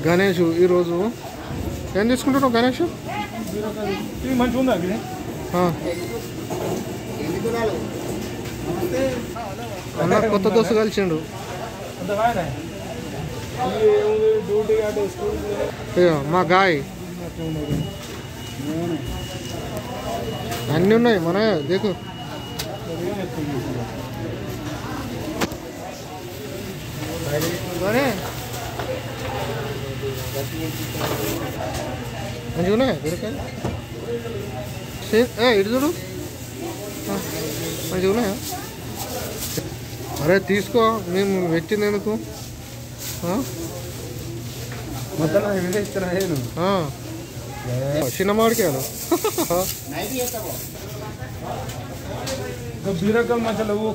గణేష్ ఈరోజు ఏం తీసుకుంటున్నావు గణేష్ ఇది మంచిగా ఉందా ఇది ఆ. అన్న కొత్త దోస్తు కలిసిండు అంత బాగానే ఇది ఏముంది డ్యూటీ అంటే స్కూల్ ఇగో మా గాయ్ అన్నీ ఉన్నాయి మన దేకు గణే మంచిగా ఉన్నాయి బీరకాయ సే- ఏ ఇటు చూడు ఆ, మంచిగా ఉన్నాయా అరే తీసుకో మేము పెట్టింది ఎందుకు ఆ? మొత్తం ఇదే ఇస్తున్నా నేను ఆ. చిన్న మామిడికాయలు బీరకాయలు మంచిగా లేవు